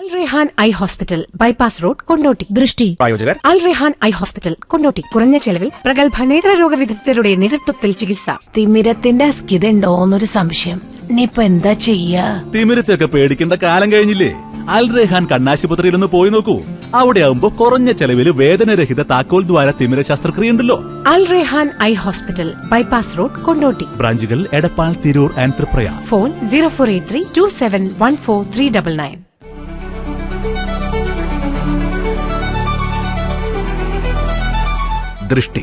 അൽ Rehan eye hospital bypass road Kondotty ദൃഷ്ടി പ്രായോജകർ Al Rehan eye hospital Kondotty കുറഞ്ഞ ചെലവിൽ പ്രഗത്ഭ നേത്രരോഗ വിദഗ്ധരുടെ നേതൃത്വത്തിൽ ചികിത്സ തിമിരത്തിന്റെ അസ്കിത ഉണ്ടോന്നൊരു സംശയം ഇനിയിപ്പൊ എന്താ ചെയ്യാ തിമിരത്തെയൊക്കെ പേടിക്കേണ്ട കാലം കഴിഞ്ഞില്ലേ അൽ റെഹാൻ കണ്ണാശുപത്രിയിൽ ഒന്ന് പോയി നോക്കൂ അവിടെ ആവുമ്പോ കുറഞ്ഞ ചെലവിൽ വേദനരഹിത താക്കോൽ ദ്വാര തിമിര ശസ്ത്രക്രിയ ഉണ്ടല്ലോ Al Rehan eye hospital bypass road Kondotty ബ്രാഞ്ചുകൾ Edappal Tirur and Thriprayar phone zero four eight three two seven one four three double nine ദൃഷ്ടി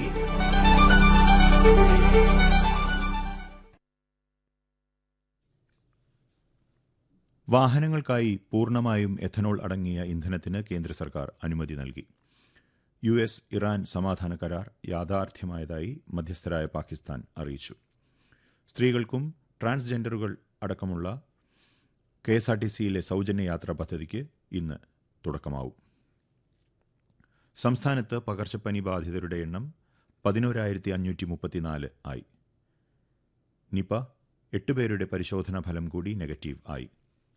വാഹനങ്ങൾക്കായി പൂർണ്ണമായും എഥനോൾ അടങ്ങിയ ഇന്ധനത്തിന് കേന്ദ്ര സർക്കാർ അനുമതി നൽകി യു എസ് ഇറാൻ സമാധാന കരാർ യാഥാർത്ഥ്യമായതായി മധ്യസ്ഥരായ പാകിസ്ഥാൻ അറിയിച്ചു സ്ത്രീകൾക്കും ട്രാൻസ്ജെൻഡറുകൾ അടക്കമുള്ള കെ എസ് ആർ ടി സിയിലെ സൗജന്യ യാത്രാ പദ്ധതിക്ക് ഇന്ന് തുടക്കമാവും സംസ്ഥാനത്ത് പകർച്ചപ്പനി ബാധിതരുടെ എണ്ണം പതിനോരായിരത്തി അഞ്ഞൂറ്റി മുപ്പത്തിനാല് ആയി നിപ എട്ടുപേരുടെ പരിശോധനാ ഫലം കൂടി നെഗറ്റീവ് ആയി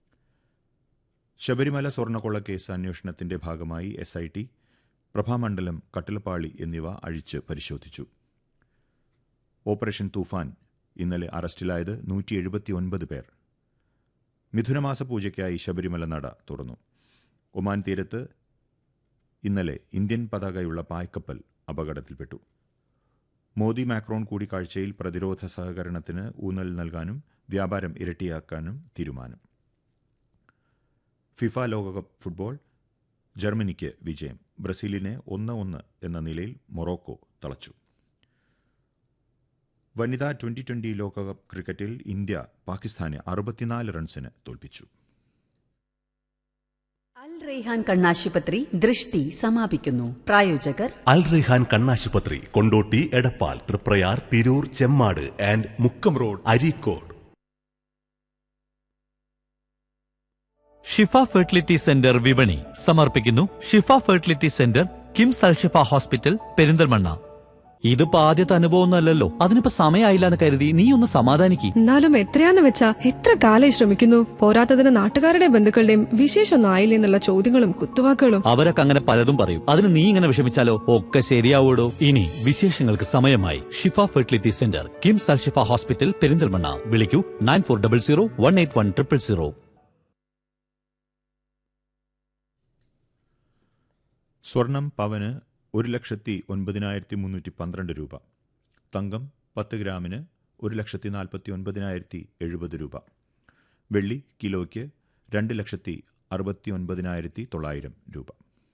ശബരിമല സ്വർണ്ണക്കൊള്ള കേസ് അന്വേഷണത്തിന്റെ ഭാഗമായി എസ് ഐ ടി പ്രഭാമണ്ഡലം കട്ടിലപ്പാളി എന്നിവ അഴിച്ച് പരിശോധിച്ചു ഓപ്പറേഷൻ തൂഫാൻ ഇന്നലെ അറസ്റ്റിലായത് നൂറ്റി എഴുപത്തിയൊൻപത് പേർ മിഥുനമാസ പൂജയ്ക്കായി ശബരിമല നട തുറന്നു ഒമാൻ തീരത്ത് ഇന്നലെ ഇന്ത്യൻ പതാകയുള്ള പായ്ക്കപ്പൽ അപകടത്തിൽപ്പെട്ടു മോദി മാക്രോൺ കൂടിക്കാഴ്ചയിൽ പ്രതിരോധ സഹകരണത്തിന് ഊന്നൽ നൽകാനും വ്യാപാരം ഇരട്ടിയാക്കാനും തീരുമാനം ഫിഫ ലോകകപ്പ് ഫുട്ബോൾ ജർമ്മനിക്ക് വിജയം ബ്രസീലിനെ ഒന്ന് ഒന്ന് എന്ന നിലയിൽ മൊറോക്കോ തളച്ചു വനിതാ ട്വന്റി ട്വന്റി ലോകകപ്പ് ക്രിക്കറ്റിൽ ഇന്ത്യ പാകിസ്ഥാനെ അറുപത്തിനാല് റൺസിന് തോൽപ്പിച്ചു അൽ റെയ്ഹാൻ കണ്ണാശുപത്രി ദൃഷ്ടി സമാപിക്കുന്നു പ്രായോജകർ അൽ റെഹാൻ കണ്ണാശുപത്രി Kondotty Edappal Thriprayar Tirur Chemmad and Mukkam road Areekode Shifa fertility centre വിപണി സമർപ്പിക്കുന്നു Shifa fertility centre KIMS Alshifa hospital Perinthalmanna ഇതിപ്പോ ആദ്യത്തെ അനുഭവമൊന്നുമല്ലല്ലോ അതിനിപ്പോ സമയമായില്ല എന്ന് കരുതി നീ ഒന്ന് സമാധാനിക്ക് എന്നാലും എത്രയാന്ന് വെച്ചാ എത്ര കാലായി ശ്രമിക്കുന്നു പോരാത്തതിന് നാട്ടുകാരുടെയും ബന്ധുക്കളുടെയും വിശേഷമൊന്നും ആയില്ലേ എന്നുള്ള ചോദ്യങ്ങളും കുത്തുവാക്കുകളും അവരൊക്കെ അങ്ങനെ പലതും പറയും അതിന് നീ ഇങ്ങനെ വിഷമിച്ചാലോ ഒക്കെ ശരിയാവൂടോ ഇനി വിശേഷങ്ങൾക്ക് സമയമായി Shifa fertility centre KIMS Alshifa hospital Perinthalmanna വിളിക്കൂ nine four double zero one eight one triple zero സ്വർണം പവന് ഒരു ലക്ഷത്തി ഒൻപതിനായിരത്തി മുന്നൂറ്റി പന്ത്രണ്ട് രൂപ തങ്കം പത്ത് ഗ്രാമിന് ഒരു ലക്ഷത്തി നാൽപ്പത്തി ഒൻപതിനായിരത്തി എഴുപത് രൂപ വെള്ളി കിലോയ്ക്ക് രണ്ട് ലക്ഷത്തി അറുപത്തി ഒൻപതിനായിരത്തി തൊള്ളായിരം രൂപ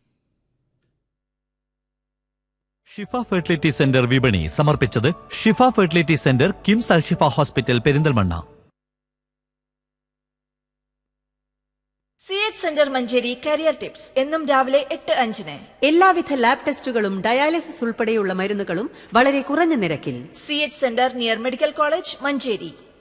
ഷിഫ ഫെർട്ടിലിറ്റി സെന്റർ വിപണി സമർപ്പിച്ചത് Shifa fertility centre KIMS Alshifa hospital Perinthalmanna C H centre Manjeri career tips എന്നും രാവിലെ എട്ട് അഞ്ചിന് എല്ലാവിധ ലാബ് ടെസ്റ്റുകളും ഡയാലിസിസ് ഉൾപ്പെടെയുള്ള മരുന്നുകളും വളരെ കുറഞ്ഞ നിരക്കിൽ C H centre near medical college Manjeri